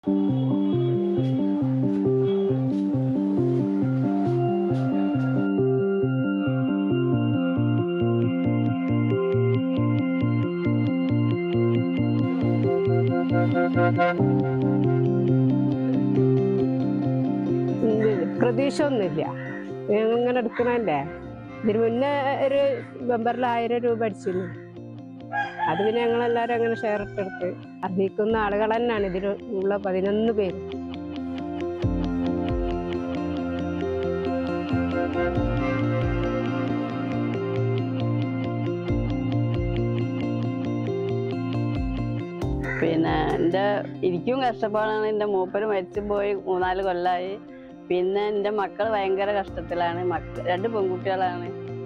പ്രതീക്ഷ ഒന്നുമില്ല ഇങ്ങനെ എടുക്കണല്ലേ ഇതിന് മുന്നേ ഒരു മെമ്പറിൽ ആയിരം രൂപ അടിച്ചിരുന്നു അത് പിന്നെ ഞങ്ങളെല്ലാവരും അങ്ങനെ ഷെയർ ഇട്ടെടുത്ത് അർഹിക്കുന്ന ആളുകൾ തന്നെയാണ് ഇതിൽ ഉള്ള പതിനൊന്ന് പേര് പിന്നെ എൻ്റെ എനിക്കും കഷ്ടപ്പാടാണ് എൻ്റെ മൂപ്പര് മരിച്ചു പോയി മൂന്നാല് കൊല്ലമായി പിന്നെ എൻ്റെ മക്കൾ ഭയങ്കര കഷ്ടത്തിലാണ് മക്ക രണ്ട് പെൺകുട്ടികളാണ്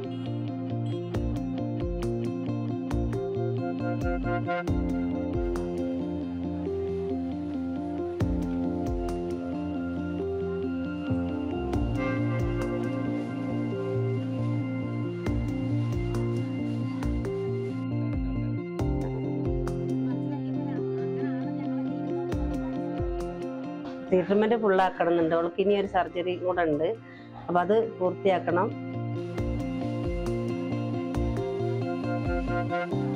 ട്രീറ്റ്മെന്റ് ഫുള്ളാക്കണം എന്നുണ്ട് അവൾക്ക് ഇനി ഒരു സർജറി കൂടെ ഉണ്ട് അപ്പൊ അത് പൂർത്തിയാക്കണം